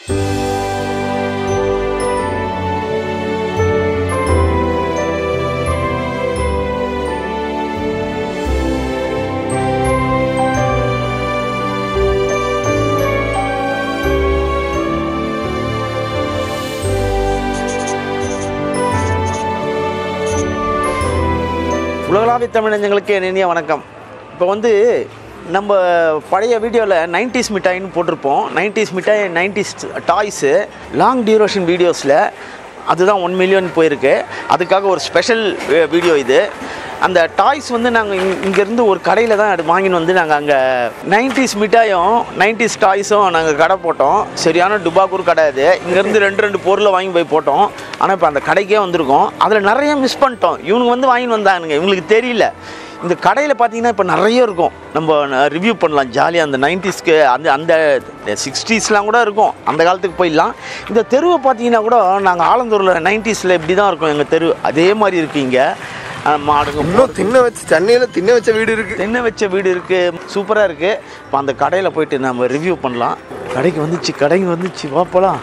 உலகளாவிய தமிழஞ்சங்களுக்கு என் இனிய வணக்கம் இப்போ வந்து நம்ம பழைய வீடியோவில் நைன்டிஸ் மிட்டாயின்னு போட்டிருப்போம் நைன்டிஸ் மிட்டாய் நைன்டிஸ் டாய்ஸு லாங் டியூரேஷன் வீடியோஸில் அதுதான் ஒன் மில்லியன் போயிருக்கு அதுக்காக ஒரு ஸ்பெஷல் வீடியோ இது அந்த டாய்ஸ் வந்து நாங்கள் இங் இங்கேருந்து ஒரு கடையில் தான் அது வாங்கின்னு வந்து நாங்கள் அங்கே நைன்டிஸ் மிட்டாயும் நைன்டிஸ் டாய்ஸும் நாங்கள் கடை போட்டோம் சரியான டுபாக்கூர் கடை அது இங்கேருந்து ரெண்டு ரெண்டு பொருளை வாங்கி போய் போட்டோம் ஆனால் இப்போ அந்த கடைக்கே வந்திருக்கோம் அதில் நிறைய மிஸ் பண்ணிட்டோம் இவனுங்க வந்து வாங்கின்னு வந்தானுங்க இவங்களுக்கு தெரியல இந்த கடையில் பார்த்தீங்கன்னா இப்போ நிறைய இருக்கும் நம்ம ரிவ்யூ பண்ணலாம் ஜாலியாக அந்த நைன்டிஸ்க்கு அந்த அந்த சிக்ஸ்டீஸ்லாம் கூட இருக்கும் அந்த காலத்துக்கு போயிடலாம் இந்த தெருவை பார்த்தீங்கன்னா கூட நாங்கள் ஆலந்தூரில் நைன்டிஸில் இப்படி தான் இருக்கும் எங்கள் தெரு அதே மாதிரி இருக்குது இங்கே மாடுங்க இன்னும் தின்ன வச்சு சென்னையில தின்ன வச்ச வீடு இருக்கு தென்னை வச்ச வீடு இருக்குது சூப்பராக இருக்குது இப்போ அந்த கடையில் போயிட்டு நம்ம ரிவ்யூ பண்ணலாம் கடைக்கு வந்துச்சு கடைக்கு வந்துச்சு வாப்பலாம்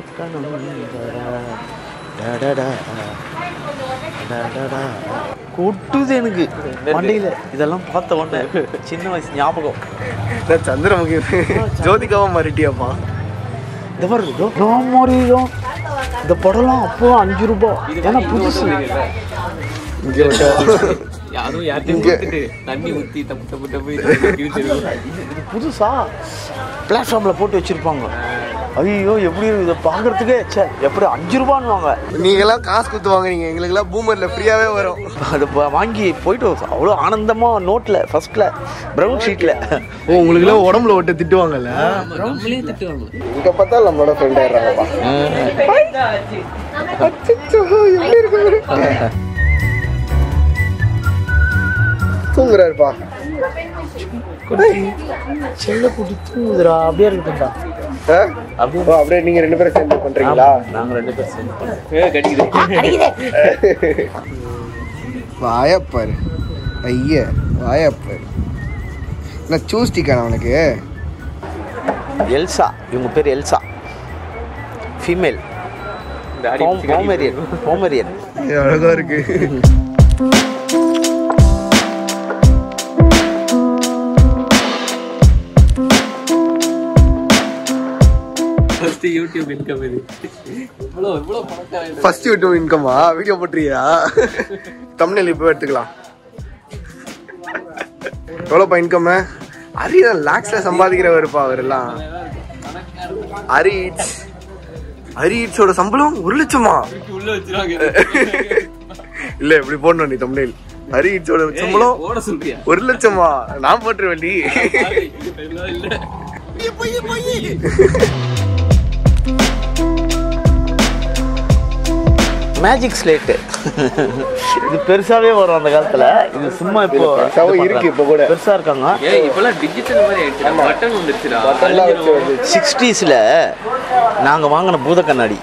கொட்டுது எனக்கு வண்டியில் இதெல்லாம் பார்த்த உடனே சின்ன வயசு ஞாபகம் நான் சந்திரமுகி ஜோதிகாவா மாறிட்டியாப்பா இந்த பாரு ராமாரியம் இந்த படம்லாம் அப்போ அஞ்சு ரூபாய் ஏன்னா புதுசு இங்க விட்டா அதுவும் யார்ட்டையும் கொடுத்துட்டு தண்ணி ஊத்தி தப்பு தப்பு தப்பு இது இது புதுசா பிளாட்ஃபார்மில் போட்டு வச்சுருப்பாங்க ஐயோ எப்படி இருக்குது இதை பார்க்குறதுக்கே சே எப்படி அஞ்சு ரூபான்னுவாங்க நீங்க எல்லாம் காசு கொடுத்து வாங்குறீங்க எங்களுக்கு எல்லாம் பூமர்ல ஃப்ரீயாவே வரும் அதை ப- வாங்கி போயிட்டு அவ்வளோ ஆனந்தமாக நோட்டில் ஃபர்ஸ்ட்டில் ப்ரௌன் ஷீட்டில் ஓ உங்களுக்கு எல்லாம் உடம்புல விட்டு திட்டுவாங்கல்ல நம்மளே திட்டுவாங்க இங்க பார்த்தா நம்மளோட ஃப்ரெண்ட் ஆயிடுறாங்கப்பா அச்சச்சோ, எப்படி இருக்கு பாரு. தூங்குறாருப்பா செல்ல குட்டி தூங்குதுடா அப்படியே இருக்குதுடா ஆ? ஓ, அப்படியே நீங்க ரெண்டு பேரும் சேர்ந்து பண்றீங்களா நாங்கள் ரெண்டு பேரும் சேர்ந்து கடிக்குது வாயப்பாரு ஐய வாயப்பாரு நான் சூஸ்டிக்கான அவனுக்கு எல்சா இவங்க பேர் எல்சா ஃபீமேல் தாடி பிடிச்சு கடிக்குது. போமேரியன் போமேரியன் இது அழகா இருக்கு First யூடியூப் இன்கம் இது இவ்வளோ இவ்வளோ பணக்காரன் ஃபர்ஸ்ட் யூடியூப் இன்கமா வீடியோ போட்டுறியா தமிழில் இப்போ எடுத்துக்கலாம் எவ்வளோப்பா இன்கம் அரி லேக்ஸ்ல சம்பாதிக்கிறவருப்பா அவரெல்லாம் அரி ஈட்ஸ் அரி ஈட்ஸோட சம்பளம் ஒரு லட்சமா உள்ள வச்சிருவாங்க இல்ல இப்படி போடணும் நீ தமிழில் ஹரி ஈட்ஸோட சம்பளம் ஓட சொல்றியா ஒரு லட்சமா நான் போட்டுருவேன் டி இல்ல இல்ல மேஜிக் ஸ்லேட்டு இது பெருசாவே வரும் அந்த காலத்துல இது சும்மா இப்போ இது பெருசாவும் இருக்கு இப்போ கூட. பெருசா இருக்காங்க ஏய் இப்பெல்லாம் டிஜிட்டல் மாதிரி ஆயிடுச்சு பட்டன் வந்துருச்சுடா பட்டன்லாம் வச்சு வருது. சிக்ஸ்டீஸில் நாங்கள் வாங்கின பூத கண்ணாடி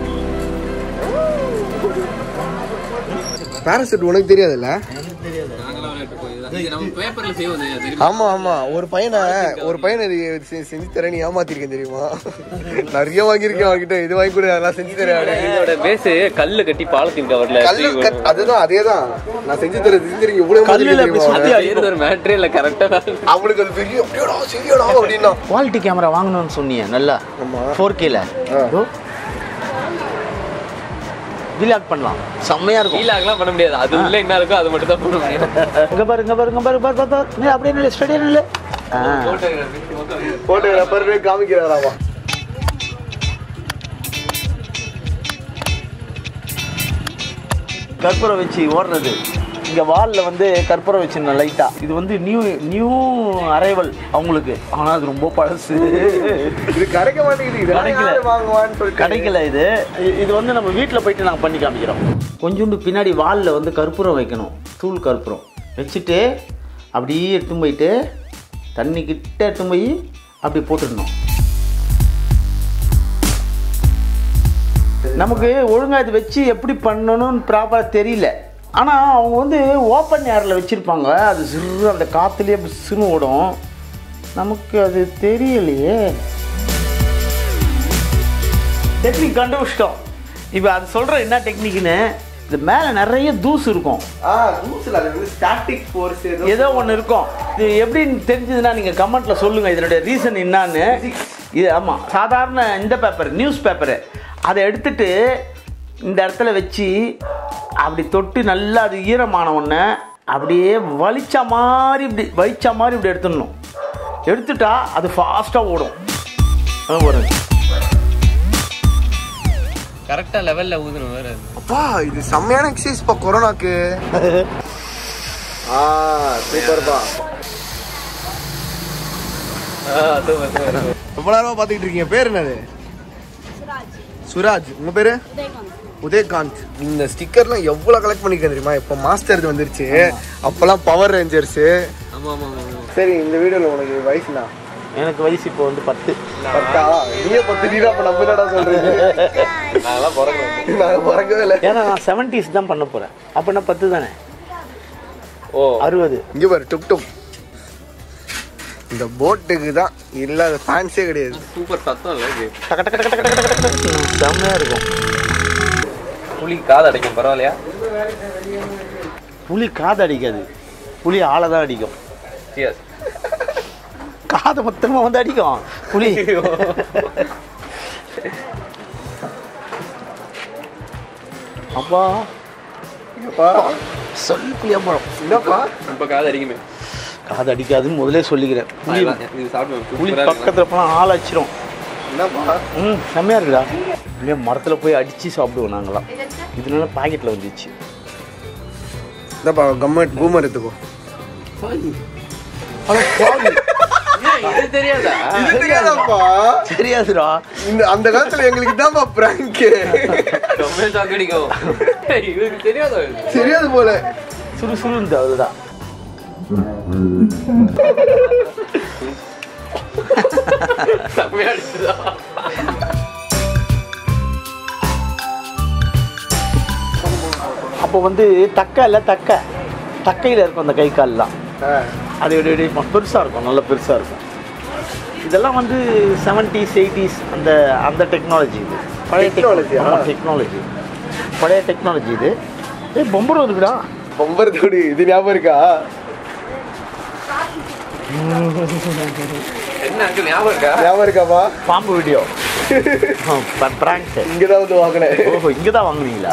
பாராசூட் உனக்கு தெரியாதுல்ல நாங்களாம் விளையாட்டு போய் இது நம்ம பேப்பர்ல செய்வது தெரியுமா ஆமா ஆமா ஒரு பையனை ஒரு பையனை இது செ- செஞ்சு தரேன் நீ ஏமாத்திருக்கேன் தெரியுமா நிறைய வாங்கியிருக்கேன் அவன்கிட்ட இது வாங்கி கூட அதெல்லாம் செஞ்சு தரேன் அப்படின்னு. இதோட பேஸ் கல்லு கட்டி பாலத்தின் கவர்ல கல்லு கட்- அதுதான் அதேதான் நான் செஞ்சு தரேன் செஞ்சு தரேன் இவ்வளவு கல்லுல மாதிரி அப்படி தெரியுமா சுத்தி அவனை? அது ஒரு மேட்ரே இல்ல கரெக்டா அவளுக்கு அது பெரிய அப்படியாடா சரியாடா அப்படின்னா குவாலிட்டி கேமரா வாங்கணும்னு சொன்னீங்க நல்லா ஆமா. ஃபோர் கேல ஆ. விலாக் பண்ணலாம் செம்மையா இருக்கும் ஃபீலாகலாம் பண்ண முடியாது அது உள்ள என்ன இருக்கோ அது மட்டும் தான் பண்ண முடியும் இங்க பாரு இங்க பாரு இங்க பாரு பாரு பாரு, பாரு நீ அப்படியே நில்லு ஸ்டடியா நில்லு ஆ. போட்டோகிராஃபர் காமிக்கிறாராமா கற்பூரம் வச்சு ஓடுறது இங்க வால்ல வந்து கற்பூரம் வச்சிருந்தேன் லைட்டா இது வந்து நியூ நியூ அரைவல் அவங்களுக்கு ஆனா அது ரொம்ப பழசு இது கிடைக்க மாட்டேங்குது இதெல்லாம் கிடைக்கல. யாரு வாங்குவான்னு சொல்லிட்டு கிடைக்கல இது இ- இது வந்து நம்ம வீட்டில் போயிட்டு நாங்கள் பண்ணி காமிக்கிறோம் கொஞ்சோண்டு பின்னாடி வாலில் வந்து கற்பூரம் வைக்கணும் தூள் கற்பூரம் வச்சுட்டு அப்படியே எடுத்துன்னு போயிட்டு தண்ணி கிட்ட எடுத்துன்னு போய் அப்படி போட்டுடணும் நமக்கு ஒழுங்காக இது வச்சு எப்படி பண்ணணும்னு ப்ராப்பராக தெரியல ஆனால் அவங்க வந்து ஓப்பன் ஏரில் வச்சுருப்பாங்க அது சிறு அந்த காற்றுலேயே அப்படி சிறு ஓடும் நமக்கு அது தெரியலையே டெக்னிக் கண்டுபிடிச்சிட்டோம் இப்போ அது சொல்கிற என்ன டெக்னிக்னு இது மேலே நிறைய தூசு இருக்கும் ஆ ரூல்ஸ்ல அது வந்து ஸ்டாட்டிக் ஃபோர்ஸ் ஏதோ ஏதோ ஒன்று இருக்கும் இது எப்படின்னு தெரிஞ்சதுன்னா நீங்கள் கமெண்ட்டில் சொல்லுங்கள் இதனுடைய ரீசன் என்னான்னு இது ஆமாம் சாதாரண இந்த பேப்பர் நியூஸ் பேப்பரு அதை எடுத்துட்டு இந்த இடத்துல வச்சு அப்படி தொட்டு நல்லா அது ஈரமான உடனே அப்படியே வலிச்ச மாதிரி இப்படி வலிச்ச மாதிரி இப்படி எடுத்துடணும் எடுத்துட்டா அது ஃபாஸ்ட்டாக ஓடும் அதான் பாருங்க கரெக்டா லெவல்ல ஊதணும் வேற அப்பா இது செம்மையான எக்ஸசைஸ் பா கொரோனாக்கு ஆ சூப்பர்ப்பா ரொம்ப நேரமா பாத்துக்கிட்டு இருக்கீங்க பேர் என்னது சுராஜ் உங்க பேரு உதயகாந்த் இந்த ஸ்டிக்கர்லாம் எவ்வளவு கலெக்ட் பண்ணிருக்கேன் தெரியுமா இப்போ மாஸ்டர் இது வந்துருச்சு அப்பெல்லாம் பவர் ரேஞ்சர்ஸ் ஆமா ஆமா ஆமா சரி இந்த வீடியோல உனக்கு வயசுனா எனக்கு வயசு இப்போ வந்து பத்து பத்தா நீயே பத்து நீ அப்ப நம்ம என்னடா சொல்றீங்க நாங்கெல்லாம் பிறக்கணும் நாங்க பிறக்கவே இல்லை ஏன்னா நான் செவன்டிஸ் தான் பண்ண போகிறேன் அப்படின்னா பத்து தானே ஓ அறுபது இங்க பாரு டுக் டுக் இந்த போட்டுக்கு தான் இல்லாத ஃபேன்ஸே கிடையாது சூப்பர் சத்தம் இல்ல இது டக்கு டக்கு டக்கு டக்கு டக்கு டக்கு டக்கு செம்மையாக இருக்கும் புலி காது அடைக்கும் பரவாயில்லையா புலி காது அடிக்காது புலி ஆளை தான் அடிக்கும் சியர்ஸ் காது மொத்தமாக வந்து அடிக்கும் புலி அப்பா என்னப்பா சொல்லி புளியம்பழம் என்னப்பா இப்ப காது அடிக்குமே காது அடிக்காதுன்னு முதலே சொல்லிக்கிறேன் புலி இது சாப்பிடுவேன் புலி சூப்பரா இருக்கு. பக்கத்தில் போனால் ஆள் அடிச்சிரும் என்னப்பா ம் செம்மையாக இருக்குடா இல்லையா மரத்தில் போய் அடித்து சாப்பிடுவோம் நாங்களாம் இதனால பாக்கெட்டில் வந்துச்சு இந்தப்பா கம்மட் பூமர் எடுத்துக்கோ ஏன் இது தெரியாதா தெரியாதாப்பா தெரியாதுடா இந்த அந்த காலத்துல எங்களுக்கு தான்ப்பா பிராங்க் ரொம்ப ஷாக் அடிக்கும் இவருக்கு தெரியாதா இது? தெரியாது போல சுறுசுறுந்து அதுதான் செம்மையா அடிச்சுதா அப்போ வந்து தக்கை இல்லை தக்கை தக்கையில் இருக்கும் அந்த கை கால்லாம் அது எப்படி எப்படி பெருசாக இருக்கும் நல்ல பெருசாக இருக்கும் இதெல்லாம் வந்து செவன்டீஸ் எயிட்டிஸ் அந்த அந்த டெக்னாலஜி இது பழைய Technology ஆ? டெக்னாலஜி டெக்னாலஜி பழைய டெக்னாலஜி இது ஏ பொம்பரம் இருக்குடா பொம்பர் தோடி இது ஞாபகம் இருக்கா என்ன அங்க ஞாபகம் இருக்கா ஞாபகம் இருக்காப்பா பாம்பு வீடியோ ப்ராங்க்ஸு இங்கதான் வந்து வாங்கினேன் ஓஹோ இங்கே தான் வாங்குனீங்களா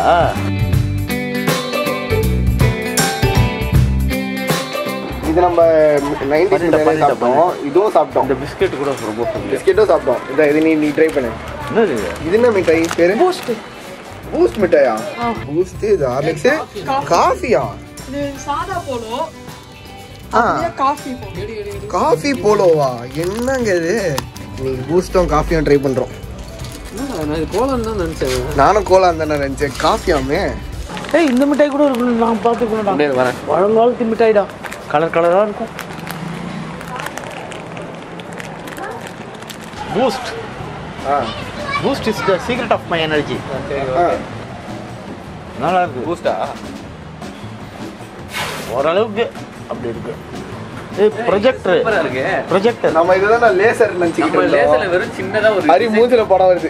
இது நம்ம நைன்டி பண்ணிட்டேன், பண்ணிட்டேன், சாப்பிட்டோம் இதுவும் சாப்பிட்டோம் இந்த பிஸ்கெட் கூட ரொம்ப பிடிக்கும். பிஸ்கெட்டும் சாப்பிட்டோம் இதான் இது நீ நீ ட்ரை பண்ணு என்னது இது? இது என்ன மிட்டாய் பேரு பூஸ்ட் பூஸ்ட் மிட்டாயா பூஸ்ட் இது ஹார்லிக்ஸ் காஃபியா இது சாதா போலோ ஆ காஃபி போலோ காஃபி போலோவா என்னங்க இது நீ பூஸ்டும் காஃபியும் ட்ரை பண்றோம் என்னடா, நான் இது கோலம் தான் நினைச்சேன் நானும் கோலா தானே நினைச்சேன் காஃபியாமே ஏய் இந்த மிட்டாய் கூட இருக்கணும் நான் பார்த்துக்கணும்டா அப்படியே வரேன் பழங்காலத்து மிட்டாய்டா கலர் கலராக இருக்கும் பூஸ்ட் ஆ Boost is the secret of my energy ஆ. நல்லா இருக்கு பூஸ்டா ஓரளவுக்கு அப்படி இருக்கு ஏய் ப்ரொஜெக்டர் சூப்பரா இருக்கு ப்ரொஜெக்டர் நம்ம இதுதான் லேசர் நம்ம நினைச்சுக்கிட்டு லேசர்ல இருந்தோம். வெறும் சின்னதா ஒரு ஹரி மூஞ்சில படம் வருது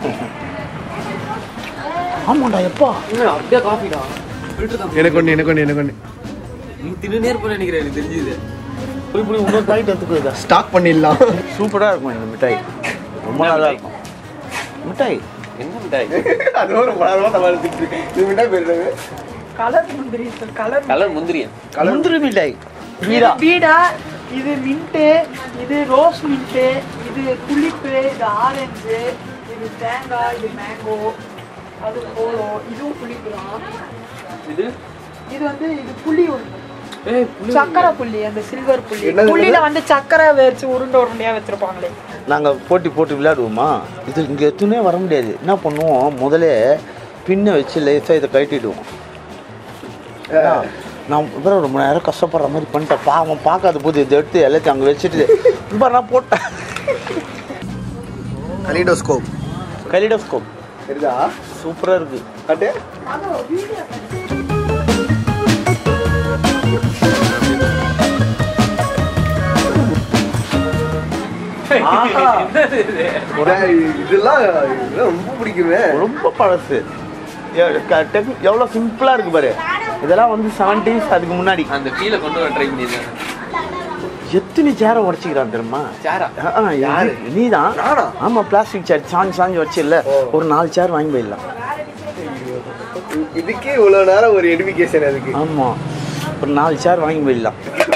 ஆமாண்டா எப்பா இன்னும் அப்படியே காஃபிடா எனக்கு ஒண்ணு எனக்கு ஒண்ணு எனக்கு ஒண்ணு நீ தின்னு நேர் போல நினைக்கிறேன் எனக்கு தெரிஞ்சுது இப்படி இப்படி இன்னொரு பாக்கெட் எடுத்துக்கோதா ஸ்டாக் பண்ணிடலாம் சூப்பராக இருக்கும் இந்த மிட்டாய் ரொம்ப நல்லா இருக்கும் மிட்டாய் என்ன மிட்டாய் அது ஒரு படம் நம்ம எடுத்துக்கிட்டு இருக்கு. இது மிட்டாய் பேர் என்னது? கலர் முந்திரி கலர் கலர் முந்திரியா முந்திரி மிட்டாய் வீடா பீடா இது மின்ட்டு இது ரோஸ் மின்ட்டு இது புளிப்பு இது ஆரஞ்சு இது தேங்காய் இது மேங்கோ அது போலோ இதுவும் புளிப்பு தான் இது இது வந்து இது புளி ஒன்று ஏய் புளி சக்கரை புள்ளி அந்த சில்வர் புள்ளி என்னது இது? புள்ளியில வந்து சக்கரை வச்சு உருண்டை உருண்டையா வச்சிருப்பாங்களே நாங்கள் போட்டி போட்டு விளையாடுவோமா இது இங்கே எத்துனே வர முடியாது என்ன பண்ணுவோம் முதல்ல பின்னை வச்சு லேசாக இதை கட்டிடுவோம் நான் இப்போ ரொம்ப நேரம் கஷ்டப்படுற மாதிரி பண்ணிட்டேன் பாவம் பார்க்காத போது இதை எடுத்து எல்லாத்தையும் அங்கே வச்சுட்டு இப்போ நான் போட்டேன் கலிடோஸ்கோப் கலிடோஸ்கோப் தெரியுதா சூப்பராக இருக்குது காட்டு டேய், இதெல்லாம் இதெல்லாம் ரொம்ப பிடிக்குமே ரொம்ப பழசு எவ்வளோ சிம்பிளாக இருக்கு பாரு இதெல்லாம் வந்து செவன்டீஸ் அதுக்கு முன்னாடி அந்த ஃபீலை கொண்டு வர ட்ரை பண்ணிருக்காங்க எத்தனை சேரை உடச்சிக்கிறான் தெரியுமா சேரா யாரு நீ தான் நானா? ஆமா பிளாஸ்டிக் சேர் சாஞ்சு சாஞ்சு வச்சு இல்ல ஒரு நாலு சேர் வாங்கி போயிடலாம் இதுக்கே இவ்வளவு நேரம் ஒரு எடுபிகேஷன் அதுக்கு ஆமா ஒரு நாலு சேர் வாங்கி போயிடலாம்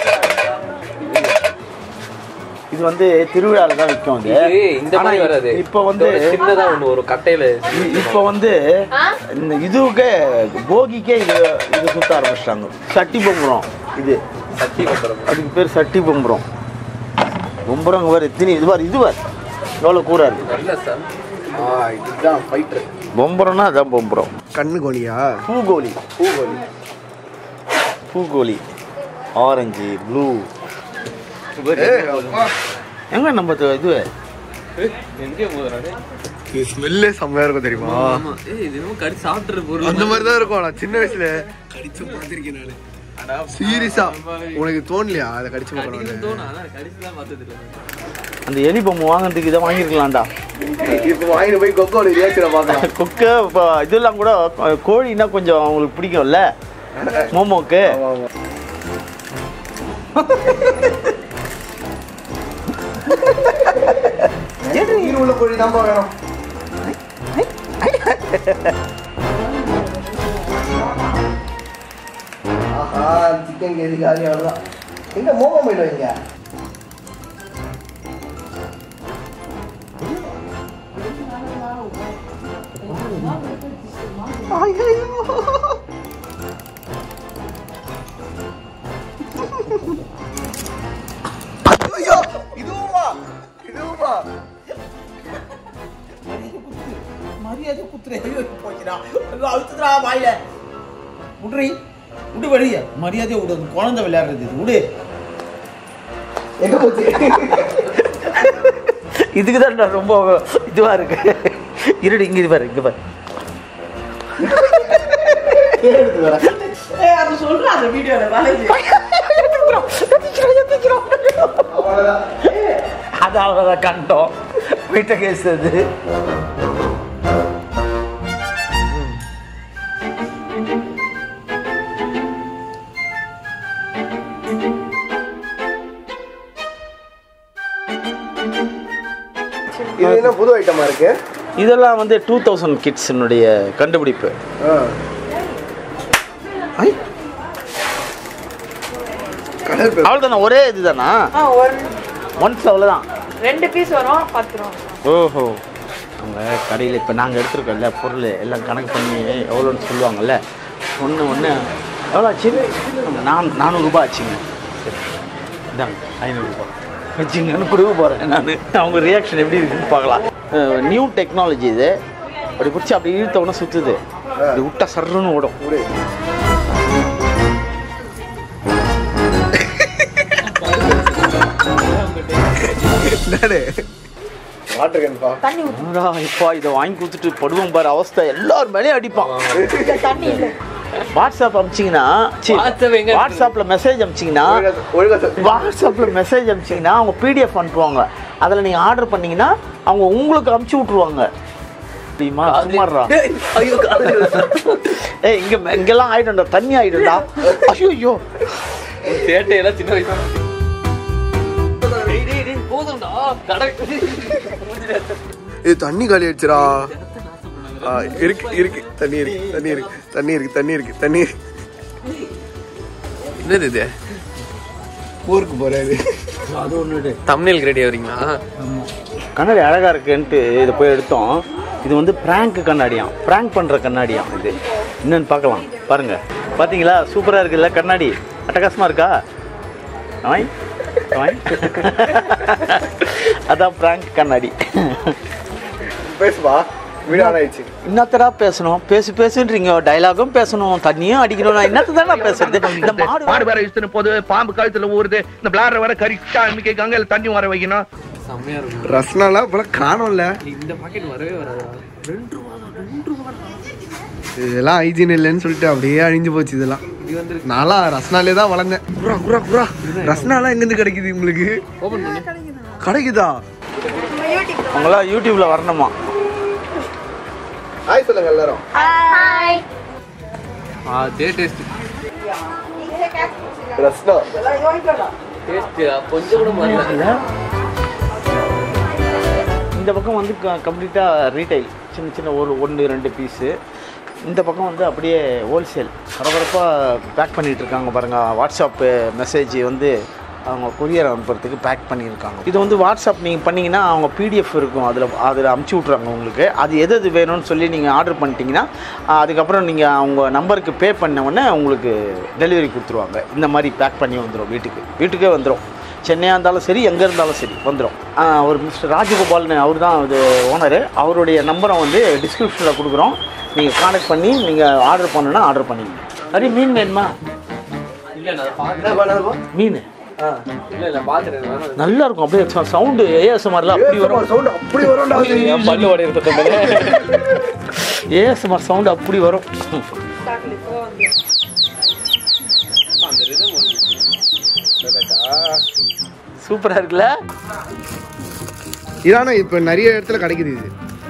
இது வந்து திருவிழால தான் விற்கும் அது இது இந்த மாதிரி ஆனா வராது இப்போ வந்து இதோட சின்னதா ஒண்ணு ஒரு கட்டையில இ- இப்போ வந்து இந்த இதுக்கே போகிக்கே இது இது சுத்த ஆரம்பிச்சிட்டாங்க சட்டி பொம்புறோம் இது சட்டி பத்திரம் அதுக்கு பேர் சட்டி பொம்புறோம் பொம்புறவங்க வேறு எத்தனை இது பாரு இது பாரு எவ்வளோ கூரா இருக்கு நல்ல சார் ஆ இதுதான் ஃபைட்டர் பொம்புறோம்னா அதான் பொம்புறோம் கண்ணு கோழியா பூகோலி பூகோழி பூகோலி ஆரஞ்சு ப்ளூ ஏய், அப்பா. எங்க நம்ம இது இது எங்கே போதுறாரு இது ஸ்மெல்லே செம்மையா இருக்கும் தெரியுமா ஆமா ஏய் இது என்னமோ கடி சாப்பிட்டுற பொருள் அந்த மாதிரி தான் இருக்கும் நான் சின்ன வயசுல கடிச்சு பார்த்திருக்கேன் நானு சீரியஸா உனக்கு தோணலையா அதை கடிச்சு கடிக்கணும்னு பார்க்கணும் தோணும் ஆனா கடிச்சு தான் பார்த்தது இல்லை அந்த எலி பொம்மை வாங்குறதுக்கு இதை வாங்கியிருக்கலாம்டா இப்போ வாங்கிட்டு போய் கொக்கோட ரியாக்ஷனை பார்க்கலாம் கொக்கு இப்போ இதெல்லாம் கூட அஹ், கோழின்னா கொஞ்சம் அவங்களுக்கு பிடிக்கும்ல மோமோக்கு ஆமா, ஆமா. உயிர் உள்ள கோழி தான்ப்பா வேணும் ஆஹா சிக்கன் கேஜி காலி அவ்வளோதான் எங்க மோமோ போயிட்டு வைங்க ஐயோ இதுவுமா இதுவுமா மரியாதை குத்துற போச்சுடா ஐயோ, அழுத்துதுடா வாயில விடுறி விடு வெளிய மரியாதையை விடு அது குழந்தை விளையாடுறது இது விடு எங்க போச்சு இதுக்கு தான் ரொம்ப இதுவா இருக்கு இருடு இங்க இது பாரு இங்க பாரு ஏய் அது சொல்றா அந்த வீடியோல வேலைக்கு அவ்வளவுதான் அது அவ்வளோதான் கண்டோம் வீட்டை கேஸ் அது இது என்ன புது ஐட்டமா இருக்கு இதெல்லாம் வந்து டூ தௌசண்ட் கிட்ஸினுடைய கண்டுபிடிப்பு ஐ கலர் பேப்பர் அவ்வளோதானா ஒரே இதுதானா ஆ ஒரு ஒன்ஸ் அவ்வளோதான் ரெண்டு பீஸ் வரும் பத்து ரூபா ஓஹோ அவங்க கடையில் இப்போ நாங்கள் எடுத்துருக்கோம்ல பொருள் எல்லாம் கணக்கு பண்ணி எவ்வளோன்னு சொல்லுவாங்கல்ல ஒன்று ஒன்று எவ்வளோ ஆச்சு நான் நானூறுரூபா ஆச்சுங்க சரி இந்தாங்க ஐநூறுரூபா வச்சுங்கன்னு கொடுக்க போகிறேன் நான் அவங்க ரியாக்ஷன் எப்படி இருக்குன்னு பார்க்கலாம் நியூ டெக்னாலஜி இது அப்படி பிடிச்சி அப்படி இழுத்த உடனே சுற்றுது இப்படி விட்டா சர்ன்னு ஓடும் விடு. என்னடே வாட்டர் கேன்பா தண்ணி ஊத்து. என்னடா இப்போ இதை வாங்கி கொடுத்துட்டு படுவோம் பாரு அவஸ்தை எல்லார் மேலேயும் அடிப்பான் இல்ல, தண்ணி இல்லை வாட்ஸ்அப் அமிச்சிங்கன்னா WhatsApp எங்க இருக்கு? வாட்ஸ்அப்ல மெசேஜ் அமிச்சிங்கன்னா ஒழுங்கா சொல். வாட்ஸ்அப்ல மெசேஜ் அமிச்சிங்கன்னா அவங்க பிடிஎஃப் அனுப்புவாங்க அதில் நீங்கள் ஆர்டர் பண்ணீங்கன்னா அவங்க உங்களுக்கு அமுச்சு விட்ருவாங்க தெரியுமா சும்மாடுறா ஐயோ காது ஏய் இங்க இங்கெல்லாம் ஆயிடும்டா தண்ணி ஆயிடும்டா ஐயோ ஐயோ சேட்டையெல்லாம் சின்ன வயசு டேய், டேய், டேய், போதும்டா கடை இது தண்ணி காலி ஆயிடுச்சுடா ஆ, இருக்கு இருக்கு தண்ணி இருக்கு தண்ணி இருக்கு தண்ணி இருக்கு தண்ணி இருக்கு தண்ணி இருக்கு என்னது இது ஊருக்கு போறாரு அது ஒன்று தமிழில் ரெடி வரீங்களா கண்ணாடி அழகா இருக்குன்ட்டு இதை போய் எடுத்தோம் இது வந்து பிராங்க் கண்ணாடியாம் பிராங்க் பண்ற கண்ணாடியாம் இது என்னன்னு பார்க்கலாம் பாருங்க பாத்தீங்களா சூப்பரா இருக்குல்ல கண்ணாடி அட்டகாசமா இருக்கா ஆய் ஆய் அதான் பிராங்க் கண்ணாடி பேசுவா வீடு ஆன் ஆயிடுச்சு என்னத்தடா பேசணும் பேசு பேசுன்றீங்க டைலாகும் பேசணும் தண்ணியும் அடிக்கணும் நான் என்னத்தை தான் பேசுறது இந்த மாடு மாடு வேற இஷ்டம் போது பாம்பு கழுத்துல ஊறுது இந்த பிளாடர் வேற கரிட்டா அன்னைக்கு கங்கையில தண்ணி வர வைக்கணும் செம்மையா இருக்கும் ரஸ்னாலாம் இப்பெல்லாம் காணோம்ல இந்த பாக்கெட் வரவே வராது இதெல்லாம் ஹைஜீன் இல்லைன்னு சொல்லிட்டு அப்படியே அழிஞ்சு போச்சு இதெல்லாம் நான்லாம் ரஸ்னாலே தான் வளர்ந்தேன் குரா குரா குரா ரஸ்னாலாம் எங்கேருந்து கிடைக்குது உங்களுக்கு ஓபன் பண்ணு கிடைக்குதா அவங்களாம் யூடியூப்ல வரணுமா ஹாய் சொல்லுங்க எல்லாரும் அதே டேஸ்ட் ரஸ்னா டேஸ்ட் கொஞ்சம் கூட வரல இந்த பக்கம் வந்து கம்ப்ளீட்டாக ரீட்டைல் சின்ன சின்ன ஒரு ஒன்று ரெண்டு பீஸு இந்த பக்கம் வந்து அப்படியே ஹோல்சேல் பரபரப்பாக பேக் பண்ணிட்டு இருக்காங்க பாருங்கள் வாட்ஸ்அப்பு மெசேஜ் வந்து அவங்க கொரியர் அனுப்புறதுக்கு பேக் பண்ணியிருக்காங்க இது வந்து வாட்ஸ்அப் நீங்கள் பண்ணிங்கன்னா அவங்க பிடிஎஃப் இருக்கும் அதில் அதில் அமுச்சு விட்றாங்க உங்களுக்கு அது எது எது வேணும்னு சொல்லி நீங்கள் ஆர்டர் பண்ணிட்டீங்கன்னா ஆஹ், அதுக்கப்புறம் நீங்கள் அவங்க நம்பருக்கு பே பண்ண உடனே உங்களுக்கு டெலிவரி கொடுத்துருவாங்க இந்த மாதிரி பேக் பண்ணி வந்துடும் வீட்டுக்கு வீட்டுக்கே வந்துடும் சென்னையாக இருந்தாலும் சரி எங்கே இருந்தாலும் சரி வந்துடும் ஒரு மிஸ்டர் ராஜகோபால்னு அவர் தான் இது ஓனரு அவருடைய நம்பரை வந்து டிஸ்கிரிப்ஷனில் கொடுக்குறோம் நீங்கள் கான்டாக்ட் பண்ணி நீங்கள் ஆர்டர் பண்ணணுன்னா ஆர்டர் பண்ணிக்கங்க சரி மீன் வேணுமா இல்ல நான் பாக்குறேன் மீன் இல்ல இல்ல பாக்குறேன் வேணாம். நல்லா இருக்கும் அப்படியே சவுண்டு ஏஎஸ்எம்ஆர்லாம் அப்படி வரும் சவுண்ட் அப்படி வரும்டா என் பல்லு உடையிறது ஏஎஸ்எம்ஆர் சவுண்டு அப்படி வரும் அந்த ரிதம் சூப்பராக இருக்குல்ல இதானா இப்ப நிறைய இடத்துல கிடைக்குது இது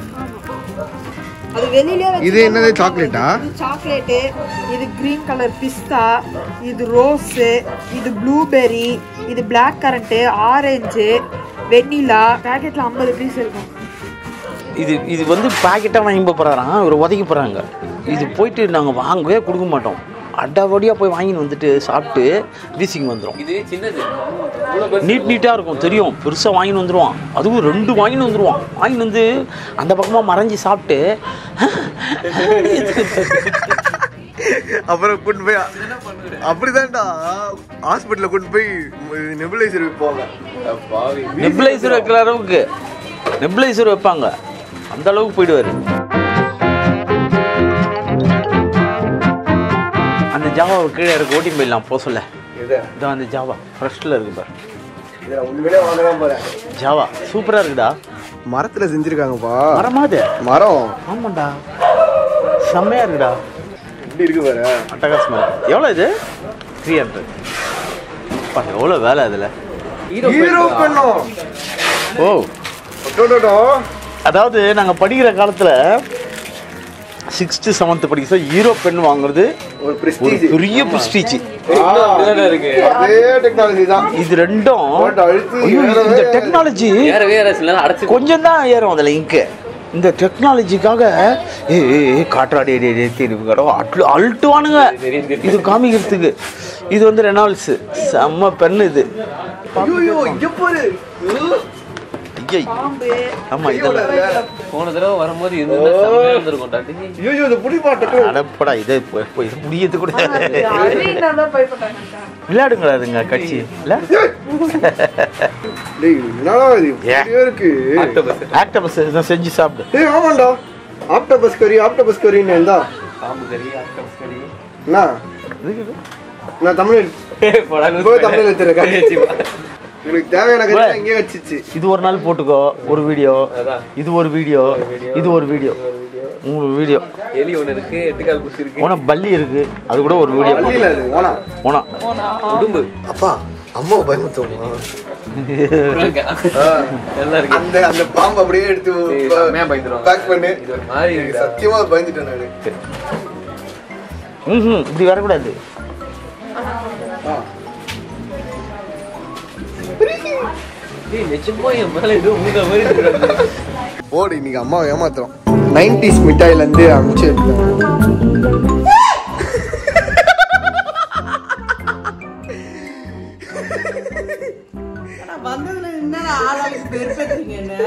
அது வெளியிலே இது என்னது சாக்லேட்டா இது சாக்லேட்டு இது கிரீன் கலர் பிஸ்தா இது ரோஸு இது ப்ளூபெர்ரி இது பிளாக் கரண்ட்டு ஆரஞ்சு வெண்ணிலா பேக்கெட்ல ஐம்பது பீஸ் இருக்கும் இது இது வந்து பாக்கெட்டாக வாங்கி போகிறாராம் இவர் உதைக்க போகிறாங்க இது போயிட்டு நாங்கள் வாங்கவே கொடுக்க மாட்டோம் அடாவடியாக போய் வாங்கின்னு வந்துட்டு சாப்பிட்டு வீசிங் வந்துடும் இது சின்னது இவ்வளவு பெருசு. நீட் நீட்டாக இருக்கும் தெரியும் பெருசாக வாங்கின்னு வந்துடுவான் அதுவும் ரெண்டு வாங்கின்னு வந்துடுவான் வாங்கின்னு வந்து அந்த பக்கமாக மறைஞ்சி சாப்பிட்டு அப்புறம் கூட்டு போய் அப்படிதான்டா ஹாஸ்பிட்டல்ல கூட்டு போய் நெபுலைசர் வைப்பாங்க பாவி நெப்ளைசர் வைக்கிற அளவுக்கு நெப்ளைசர் வைப்பாங்க அந்த அளவுக்கு போயிடுவார் அந்த ஜாவாவை கீழே இருக்க ஓட்டி போயிடலாம் போக சொல்ல இது இதோ அந்த ஜாவா ஃப்ரெஷ்ஷில் இருக்கு பாரு இதை நான் உண்மையிலே வாங்கலாம் போறேன் ஜாவா சூப்பராக இருக்குடா மரத்துல செஞ்சிருக்காங்கப்பா மரமாது மரம் ஆமாண்டா செம்மையா இருக்குடா எப்படி இருக்கு பாரு அட்டகாசமா இருக்கு எவ்வளோ இது த்ரீ ஹண்ட்ரட் எவ்வளோ வேலை அதில் ஹீரோ ஹீரோ பண்ணும் ஓ டோடோடோ அதாவது நாங்கள் படிக்கிற காலத்தில் சிக்ஸ்த்து செவன்த்து படிக்க ஹீரோ பென் வாங்குறது ஒரு ஒரு பிரஸ்டீஜ் பெரிய ப்ரிஸ்டீஜ் அப்படிதானே இருக்கு அதே டெக்னாலஜி தான் இது ரெண்டும் போட்டு அழுத்தி ஐயோ, ஏறவே இந்த டெக்னாலஜி வேற வேற சில அடைச்சு கொஞ்சம் தான் ஏறும் அதில் இங்கு இந்த டெக்னாலஜிக்காக ஏ ஏ ஏ, காற்றாடி அடி அடி திருவிக்கிறோம் அட்டு அல்ட்டுவானுங்க இது காமிக்கிறதுக்கு இது வந்து ரெனால்ட்ஸு செம்ம பென் இது ஐயோ இங்க பாரு ஐயை ஆமா இதெல்லாம் போன தடவை வரும்போது இருந்ததுன்னா செம்மையா இருந்திருக்கும் டாடி ஐயோ இது புடி பாட்டு அடப்படா இதை இப்போ இப்போ இது முடியது கூட அரவிந்தா தான் பயப்பட்டாங்க விளையாடுங்களா அதுங்க கட்சி இல்ல டேய் என்னடா இது இப்படியே இருக்கு ஆக்டபஸ் இதை செஞ்சு சாப்பிடு ஏய் ஆமாண்டா ஆக்டோபஸ் கறி ஆக்டோபஸ் கறின்னு இருந்தா பாம்பு கறி ஆக்டோபஸ் கறி என்ன நான் தமிழ் போய் தமிழ் எடுத்துருக்கேன் உங்களுக்கு தேவையான கறி இங்கே வச்சிச்சு இது ஒரு நாள் போட்டுக்கோ ஒரு வீடியோ அதான். இது ஒரு வீடியோ இது ஒரு வீடியோ மூணு வீடியோ எலி ஒண்ணு இருக்கு எட்டுக்கால் குச்சி இருக்கு போனா பல்லி இருக்கு அது கூட ஒரு வீடியோ பள்ளியில் அது ஓனா போனா உடும்பு அப்பா அம்மா பயமுத்துவோமா எல்லாம் இருக்கு அந்த அந்த பாம்பு அப்படியே எடுத்து ஏய், செம்மையா பயந்துருவாங்க. பேக் பண்ணு இது ஒரு மாதிரி எனக்கு இருக்குடா. சத்தியமா பயந்துட்டேன் நானு ம் இப்படி வரக்கூடாது டேய், நிஜமா என் மேல ஏதோ மூணு மாதிரி இருக்கு. போடு இன்னைக்கு அம்மாவை ஏமாத்துறோம் நைன்டிஸ் மிட்டாயில இருந்து அனுப்பிச்சு வைக்கிறேன். ஆனா வந்ததுல என்ன ஆளாளுக்கு பெருப்பேத்துறீங்க என்ன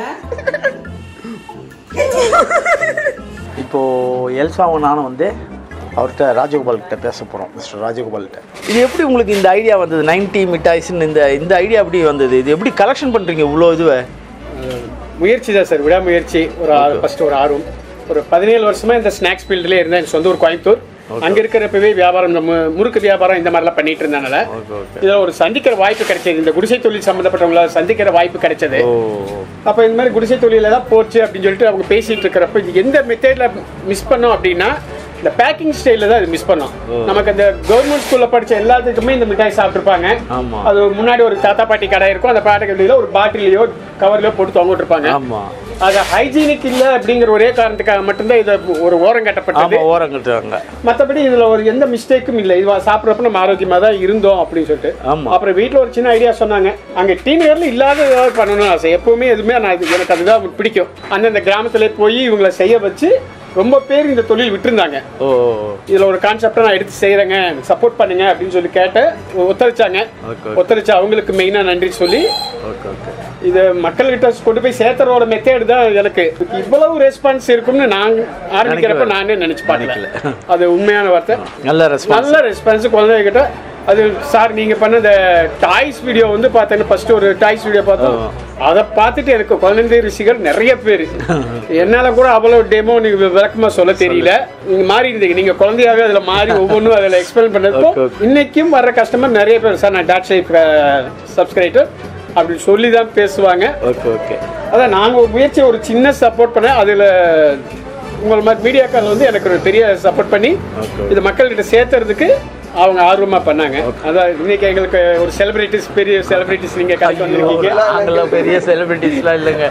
இப்போ எல்சாவும் நானும் வந்து அவர்கிட்ட ராஜகோபால் கிட்ட பேச போகிறோம் மிஸ்டர் ராஜகோபால் கிட்ட இது எப்படி உங்களுக்கு இந்த ஐடியா வந்தது நைன்டி மிட்டாய்ஸ்னு இந்த இந்த ஐடியா எப்படி வந்தது இது எப்படி கலெக்ஷன் பண்ணுறீங்க இவ்வளோ இதுவை முயற்சி தான் சார் விடாமுயற்சி ஒரு ஃபர்ஸ்ட் ஒரு ஆர்வம் ஒரு பதினேழு வருஷமா இந்த ஸ்நாக்ஸ் ஃபீல்டுல இருந்தேன் எனக்கு சொந்த ஊர் கோயம்புத்தூர் அங்க இருக்கிறப்பவே வியாபாரம் இந்த மு- முறுக்கு வியாபாரம் இந்த மாதிரிலாம் பண்ணிட்டு இருந்தனால இதுல ஒரு சந்திக்கிற வாய்ப்பு கிடைச்சது இந்த குடிசை தொழில் சம்பந்தப்பட்டவங்கள சந்திக்கிற வாய்ப்பு கிடைச்சது ஓ அப்ப இந்த மாதிரி குடிசை தொழில தான் போச்சு அப்படின்னு சொல்லிட்டு அவங்க பேசிட்டு இருக்கிறப்ப இது எந்த மெத்தேட்ல மிஸ் பண்ணோம் அப்படின்னா இந்த பேக்கிங் ஸ்டைலில் தான் இது மிஸ் பண்ணோம் நமக்கு அந்த கவர்மெண்ட் ஸ்கூலில் படிச்ச எல்லாத்துக்குமே இந்த மிட்டாய் சாப்பிட்ருப்பாங்க ஆமா. அது முன்னாடி ஒரு தாத்தா பாட்டி கடை இருக்கும் அந்த பாட்டி கடையில் ஒரு பாட்டிலையோ கவர்லையோ போட்டு தொங்கிட்டு இருப்பாங்க ஆமா அது ஹைஜீனிக் இல்லை அப்படிங்கிற ஒரே காரணத்துக்காக மட்டும்தான் இதை ஒரு ஓரம் கட்டப்பட்டது ஆமா ஓரம் கட்டுறாங்க மற்றபடி இதுல ஒரு எந்த மிஸ்டேக்கும் இல்லை இது சாப்பிட்றப்ப நம்ம ஆரோக்கியமா தான் இருந்தோம் அப்படின்னு சொல்லிட்டு ஆமா. அப்புறம் வீட்டில் ஒரு சின்ன ஐடியா சொன்னாங்க அங்கே டீனர்ல இல்லாத ஏதாவது பண்ணணும்னு ஆசை எப்பவுமே எதுவுமே நான் இது- எனக்கு அதுதான் பிடிக்கும் அந்தந்த கிராமத்துல போய் இவங்களை செய்ய வச்சு ரொம்ப பேர் இந்த தொழில் விட்டுருந்தாங்க ஓ இதுல ஒரு கான்செப்டை நான் எடுத்து செய்யறேங்க சப்போர்ட் பண்ணுங்க அப்படின்னு சொல்லி கேட்டேன் ஒத்துழைச்சாங்க Okay. ஒத்துழைச்சு அவங்களுக்கு மெயினா நன்றி சொல்லி ஓகே ஓகே இது மக்கள்கிட்ட கொண்டு போய் சேர்த்துறோட மெத்தேடு தான் எனக்கு இவ்வளவு ரெஸ்பான்ஸ் இருக்கும்னு நான் ஆரம்பிக்கிறப்ப நினைக்கல. நானே நினைச்சு பார்க்கல நினைக்கல. அது உண்மையான வார்த்தை நல்ல ரெஸ்பான்ஸ் நல்ல ரெஸ்பான்ஸ் குழந்தைகிட்ட அது சார் நீங்க பண்ண இந்த டாய்ஸ் வீடியோ வந்து பார்த்தீங்கன்னா ஃபர்ஸ்ட் ஒரு டாய்ஸ் வீடியோ பார்த்தோம் அதை பார்த்துட்டு எனக்கு குழந்தை ரிசிகர் நிறைய பேர் என்னால கூட அவ்வளவு டெமோ நீங்க விளக்கமா சொல்ல தெரியல நீங்க மாறி இருந்தீங்க நீங்க குழந்தையாவே அதுல மாறி ஒவ்வொன்றும் அதுல எக்ஸ்பிளைன் பண்ணதுக்கும் Okay, okay. இன்னைக்கும் வர்ற கஸ்டமர் நிறைய பேர் சார் நான் டாட் ஷேப் சப்ஸ்கிரைபர் அப்படின்னு சொல்லி தான் பேசுவாங்க ஓகே ஓகே அதான் நாங்கள் ஒரு முயற்சி ஒரு சின்ன சப்போர்ட் பண்ண அதில் உங்கள் மாதிரி மீடியாக்கள் வந்து எனக்கு ஒரு பெரிய சப்போர்ட் பண்ணி Okay. இது மக்கள்கிட்ட சேர்த்துறதுக்கு அவங்க ஆர்வமாக பண்ணாங்க அதான் இன்னைக்கு எங்களுக்கு ஒரு செலிபிரிட்டிஸ் பெரிய செலிபிரிட்டிஸ் நீங்கள் கலந்து வந்திருக்கீங்க நாங்களாம் பெரிய செலிபிரிட்டிஸ்லாம் இல்லைங்க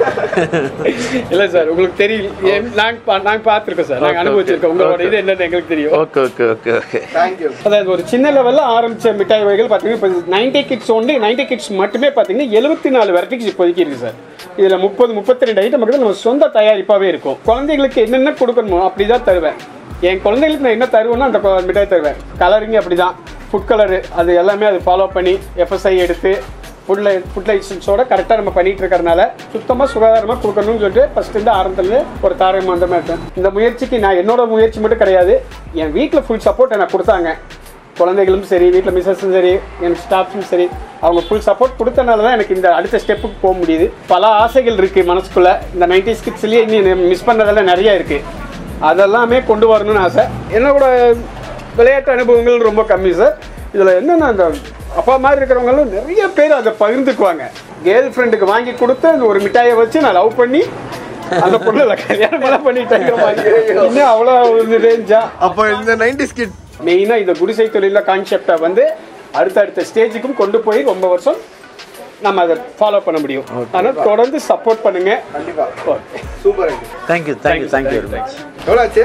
இல்லை சார் உங்களுக்கு தெரியும் நாங்கள் நாங்கள் பார்த்துருக்கோம் சார் நாங்கள் Okay, அனுபவிச்சிருக்கோம் okay. உங்களோட இது என்னன்னு எங்களுக்கு தெரியும் okay okay okay okay thank you அதாவது ஒரு சின்ன லெவலில் ஆரம்பிச்ச மிட்டாய் வகைகள் பார்த்தீங்கன்னா இப்போ ninety kids only ninety kids மட்டுமே பார்த்தீங்கன்னா எழுபத்தி நாலு வெரைட்டிஸ் இப்போதைக்கு இருக்குது சார் இதில் முப்பது முப்பத்தி ரெண்டு ஐட்டம் மட்டும் நம்ம சொந்த தயாரிப்பாகவே இருக்கும் குழந்தைகளுக்கு என்னென்ன கொடுக்கணுமோ அப்படி தான் தருவேன் என் குழந்தைகளுக்கு நான் என்ன தருவேனோ அந்த கொ- மிட்டாய் தருவேன் கலரிங் அப்படி தான் ஃபுட் கலரு அது எல்லாமே அது ஃபாலோ பண்ணி எஃப்எஸ்ஐ எடுத்து ஃபுட் லை ஃபுட் லைசன்ஸோட கரெக்டாக நம்ம பண்ணிட்டு இருக்கறனால சுத்தமாக சுகாதாரமாக கொடுக்கணும்னு சொல்லிட்டு ஃபர்ஸ்ட் இருந்து ஆரம்பத்துல ஒரு தாரகம் அந்த மாதிரி இருக்கேன் இந்த முயற்சிக்கு நான் என்னோட முயற்சி மட்டும் கிடையாது என் வீட்டில் ஃபுல் சப்போர்ட் எனக்கு கொடுத்தாங்க குழந்தைகளும் சரி வீட்டில் மிஸ்ஸஸும் சரி எனக்கு ஸ்டாஃப்ஸும் சரி அவங்க ஃபுல் சப்போர்ட் கொடுத்தனால தான் எனக்கு இந்த அடுத்த ஸ்டெப்புக்கு போக முடியுது பல ஆசைகள் இருக்குது மனசுக்குள்ளே இந்த நைன்டி ஸ்கிட்ஸ்லேயே இன்னும் மிஸ் பண்ணதெல்லாம் நிறைய இருக்குது அதெல்லாமே கொண்டு வரணும்னு ஆசை என்னோட விளையாட்டு அனுபவங்கள் ரொம்ப கம்மி சார் இதில் என்னென்ன அந்த அப்பா மாதிரி இருக்கிறவங்களும் நிறைய பேர் அதை பகிர்ந்துக்குவாங்க கேர்ள் ஃப்ரெண்டுக்கு வாங்கி கொடுத்து அந்த ஒரு மிட்டாயை வச்சு நான் லவ் பண்ணி அந்த பொண்ணு கல்யாணம் எல்லாம் பண்ணிட்டேங்கிற மாதிரி இன்னும் அவ்வளோ ரேஞ்சா அப்போ இந்த நைன்டி ஸ்கிட் மெயினாக இந்த குடிசை தொழில கான்செப்டை வந்து அடுத்தடுத்த ஸ்டேஜுக்கும் கொண்டு போய் ரொம்ப வருஷம் நம்ம அதை ஃபாலோ பண்ண முடியும் அதனால் தொடர்ந்து சப்போர்ட் பண்ணுங்க கண்டிப்பா okay super thank you thank you thank you very much எவ்வளோ ஆச்சு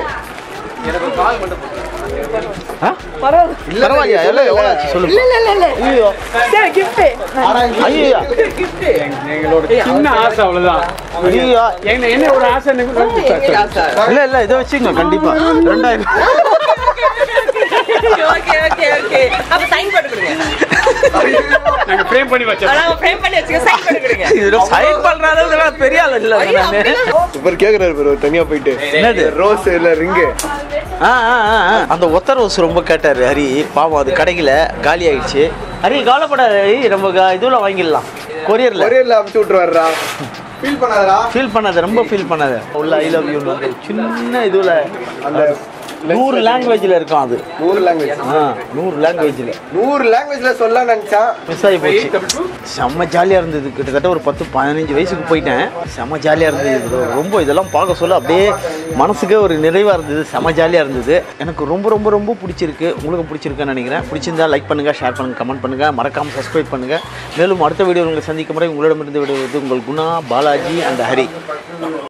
பரவாயில்ல பரவாயில்லையா எல்லாம் எவ்வளோ ஆச்சு இல்ல சொல்லுங்க இல்ல இல்ல இல்ல ஐயோ சரி gift. ஐயோ எங்களோட சின்ன ஆசை அவ்வளோதான் ஐயோ என்ன என்ன ஒரு ஆசை எனக்கு இல்ல இல்ல இதை வச்சுங்க கண்டிப்பா ரெண்டாயிரம் ஓகே ஓகே ஓகே அப்ப சைன் போட்டு கொடுங்க நாங்கள் ஃப்ரேம் பண்ணி வச்சோம் ஆனா ஃப்ரேம் பண்ணி வச்சுக்க சைன் போட்டு கொடுங்க இதுல சைன் பண்ற அளவுக்கு நான் பெரிய ஆள் இல்ல நானு சூப்பர் கேக்குறாரு பேர் தனியா போயிட்டு என்னது? ரோஸ் இல்ல ரிங்கு ஆ, ஆ, ஆ, ஆ. அந்த ஒத்த ரோஸ் ரொம்ப கேட்டாரு ஹரி பாவம் அது கடையில காலி ஆயிடுச்சு ஹரி கவலைப்படாத ஹரி நம்ம க- இதுல வாங்கிடலாம் கொரியர்ல கொரியர்ல அமுச்சு விட்டுருவாருடா ஃபீல் பண்ணாதடா ஃபீல் பண்ணாத ரொம்ப ஃபீல் பண்ணாத உள்ள ஐ லவ் யூ சின்ன இதுல அந்த நூறு லாங்குவேஜ்ல இருக்கும் அது நூறு லாங்குவேஜ் ஆ நூறு லாங்குவேஜ்ல நூறு லாங்குவேஜ்ல சொல்ல நினைச்சான் மிஸ் ஆகி போச்சு செம்ம ஜாலியாக இருந்தது கிட்டத்தட்ட ஒரு பத்து பதினஞ்சு வயசுக்கு போயிட்டேன் செம்ம ஜாலியாக இருந்தது bro. ரொம்ப இதெல்லாம் பார்க்க சொல்ல அப்படியே மனசுக்கே ஒரு நிறைவாக இருந்தது செம்ம ஜாலியாக இருந்தது எனக்கு ரொம்ப ரொம்ப ரொம்ப பிடிச்சிருக்கு உங்களுக்கு பிடிச்சிருக்குன்னு நினைக்கிறேன் பிடிச்சிருந்தா லைக் பண்ணுங்கள் ஷேர் பண்ணுங்கள் கமெண்ட் பண்ணுங்கள் மறக்காமல் சப்ஸ்கிரைப் பண்ணுங்கள் மேலும் அடுத்த வீடியோ உங்களை சந்திக்கும் முறை உங்களிடமிருந்து விடுவது உங்கள் குணா பாலாஜி அண்ட் ஹரி